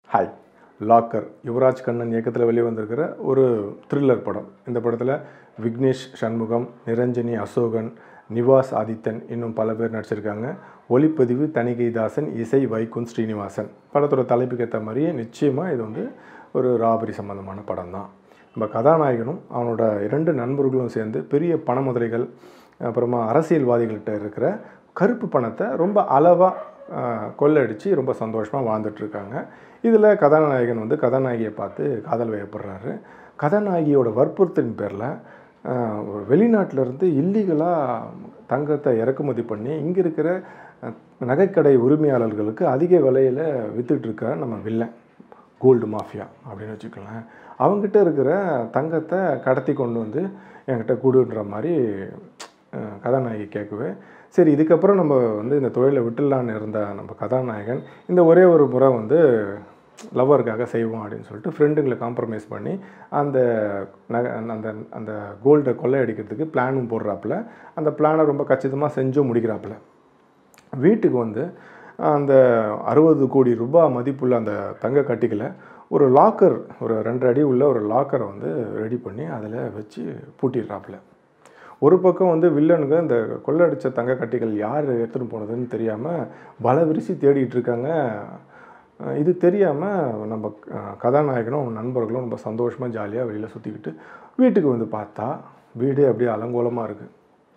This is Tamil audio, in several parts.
ஹாய் லாக்கர் யுவராஜ் கண்ணன் இயக்கத்தில் வெளியே வந்திருக்கிற ஒரு த்ரில்லர் படம் இந்த படத்தில் விக்னேஷ் சண்முகம் நிரஞ்சனி அசோகன் நிவாஸ் ஆதித்தன் இன்னும் பல பேர் நடிச்சிருக்காங்க ஒளிப்பதிவு தணிகைதாசன் இசை வைகுந்த் ஸ்ரீனிவாசன் படத்தோட தலைப்புக்கு ஏற்ற மாதிரியே நிச்சயமாக இது வந்து ஒரு ராபரி சம்மந்தமான படம் தான் நம்ம கதாநாயகனும் அவனோட இரண்டு நண்பர்களும் சேர்ந்து பெரிய பண முதலைகள் அப்புறமா அரசியல்வாதிகள்கிட்ட இருக்கிற கருப்பு பணத்தை ரொம்ப அளவாக கொள்ளடிச்சு ரொம்ப சந்தோஷமாக வாழ்ந்துட்டுருக்காங்க இதில் கதாநாயகன் வந்து கதாநாயகியை பார்த்து காதல் வயப்படுறாரு கதாநாயகியோட வற்புறுத்தின் பேரில் ஒரு வெளிநாட்டிலேருந்து இல்லீகலாக தங்கத்தை இறக்குமதி பண்ணி இங்கே இருக்கிற அஹ், நகைக்கடை உரிமையாளர்களுக்கு அதிக விலையில் விற்றுட்ருக்க நம்ம வில்லன் கோல்டு மாஃபியா அப்படின்னு வச்சுக்கலாம் அவங்ககிட்ட இருக்கிற தங்கத்தை கடத்தி கொண்டு வந்து என்கிட்ட கொடுன்ற மாதிரி அஹ், கதாநாயகி கேட்கவே சரி இதுக்கப்புறம் நம்ம வந்து இந்த தொழிலை விட்டுடலான்னு இருந்த நம்ம கதாநாயகன் இந்த ஒரே ஒரு முறை வந்து லவ்வருக்காக செய்வோம் அப்படின்னு சொல்லிட்டு ஃப்ரெண்டுங்களை காம்ப்ரமைஸ் பண்ணி அந்த நகை அந்த அந்த கோல்டை கொள்ளையடிக்கிறதுக்கு பிளானும் போடுறாப்புல அந்த பிளானை ரொம்ப கச்சிதமாக செஞ்சும் முடிக்கிறாப்புல வீட்டுக்கு வந்து அந்த அறுபது கோடி ரூபாய் மதிப்புள்ள அந்த தங்க கட்டிகளை ஒரு லாக்கர் ஒரு ரெண்டு அடி உள்ள ஒரு லாக்கரை வந்து ரெடி பண்ணி அதில் வச்சு பூட்டிடுறாப்புல ஒரு பக்கம் வந்து வில்லனுங்க இந்த கொள்ளடிச்ச தங்க கட்டிகள் யார் எடுத்துகிட்டு போனதுன்னு தெரியாமல் பல விரிசி தேடிட்டு இருக்காங்க அஹ் இது தெரியாமல் நம்ம அஹ், கதாநாயகனும் அவன் நண்பர்களும் ரொம்ப சந்தோஷமாக ஜாலியாக வெளியில் சுற்றிக்கிட்டு வீட்டுக்கு வந்து பார்த்தா வீடே அப்படியே அலங்கோலமாக இருக்குது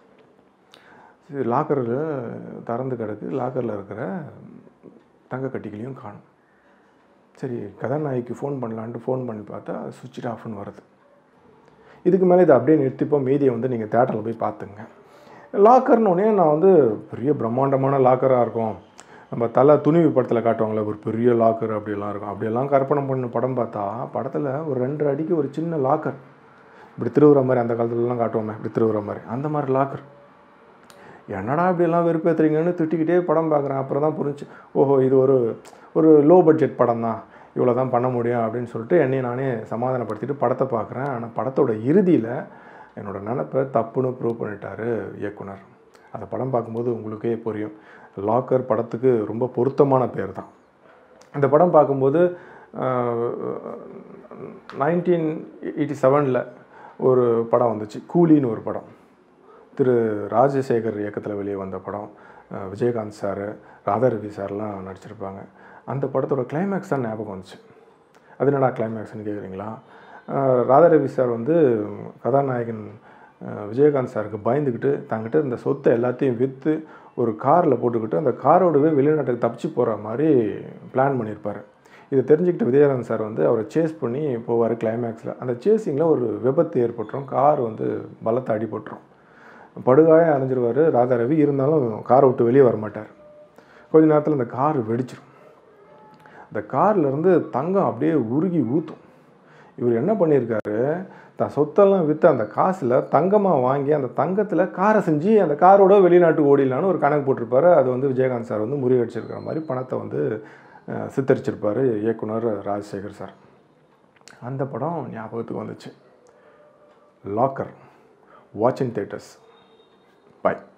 சரி லாக்கரில் திறந்து கிடக்கு லாக்கரில் இருக்கிற தங்க கட்டிகளையும் காணும் சரி கதாநாயகிக்கு ஃபோன் பண்ணலான்ட்டு ஃபோன் பண்ணி பார்த்தா சுவிட்ச் ஆஃப்னு வருது இதுக்கு மேலே இதை அப்படியே நிறுத்திப்போம் மீதியை வந்து நீங்கள் தேட்டரில் போய் பார்த்துங்க லாக்கர்னு உடனே நான் வந்து பெரிய பிரம்மாண்டமான லாக்கராக இருக்கும் நம்ம தலை துணிவு படத்தில் காட்டுவாங்களே ஒரு பெரிய லாக்கர் அப்படியெல்லாம் இருக்கும் அப்படியெல்லாம் கற்பனை பண்ண படம் பார்த்தா படத்தில் ஒரு ரெண்டு அடிக்கு ஒரு சின்ன லாக்கர் இப்படி திருவுற மாதிரி அந்த காலத்துலலாம் காட்டுவோமே இப்படி திருவுற மாதிரி அந்த மாதிரி லாக்கர் என்னடா இப்படியெல்லாம் வெறுப்பேற்றுறீங்கன்னு திட்டிக்கிட்டே படம் பார்க்குறேன் அப்புறம் தான் புரிஞ்சு ஓஹோ இது ஒரு ஒரு லோ பட்ஜெட் படம் தான் இவ்வளோ தான் பண்ண முடியும் அப்படின்னு சொல்லிட்டு என்னையை நானே சமாதானப்படுத்திட்டு படத்தை பார்க்குறேன் ஆனால் படத்தோட இறுதியில் என்னோடய நினப்பை தப்புன்னு ப்ரூவ் பண்ணிட்டாரு இயக்குனர் அந்த படம் பார்க்கும்போது உங்களுக்கே புரியும் லாக்கர் படத்துக்கு ரொம்ப பொருத்தமான பேர் தான் இந்த படம் பார்க்கும்போது நைன்டீன் எயிட்டி செவனில் ஒரு படம் வந்துச்சு கூலின்னு ஒரு படம் திரு ராஜசேகர் இயக்கத்தில் வெளியே வந்த படம் அஹ் விஜயகாந்த் சார் ராதாரவி சார்லாம் நடிச்சிருப்பாங்க அந்த படத்தோட கிளைமேக்ஸ் தான் ஞாபகம் வந்துச்சு அது என்னடா கிளைமேக்ஸ்னு கேட்குறீங்களா அஹ் ராதாரவி சார் வந்து கதாநாயகன் அஹ் விஜயகாந்த் சாருக்கு பயந்துக்கிட்டு தங்கிட்ட இந்த சொத்தை எல்லாத்தையும் விற்று ஒரு காரில் போட்டுக்கிட்டு அந்த காரோடவே வெளிநாட்டுக்கு தப்பிச்சு போகிற மாதிரி பிளான் பண்ணியிருப்பார் இதை தெரிஞ்சுக்கிட்டு விஜயகாந்த் சார் வந்து அவரை சேஸ் பண்ணி போவார் கிளைமேக்ஸில் அந்த சேஸிங்கில் ஒரு விபத்து ஏற்பட்டுரும் கார் வந்து பலத்தை அடிபட்டுரும் படுகாயம் அடைஞ்சிருவார் ராதாரவி இருந்தாலும் காரை விட்டு வெளியே வர மாட்டார் கொஞ்ச நேரத்தில் அந்த கார் வெடிச்சிரும் அந்த கார்லேருந்து தங்கம் அப்படியே உருகி ஊற்றும் இவர் என்ன பண்ணியிருக்காரு தன் சொத்தெல்லாம் விற்று அந்த காசில் தங்கமாக வாங்கி அந்த தங்கத்தில் காரை செஞ்சு அந்த காரோட வெளிநாட்டுக்கு ஓடிடலான்னு ஒரு கணக்கு போட்டிருப்பாரு அது வந்து விஜயகாந்த் சார் வந்து முறியடிச்சிருக்கிற மாதிரி பணத்தை வந்து அஹ், சித்தரிச்சிருப்பார் இயக்குனர் ராஜசேகர் சார் அந்த படம் ஞாபகத்துக்கு வந்துச்சு லாக்கர் வாட்ச் இன் தேட்டர்ஸ் பாய்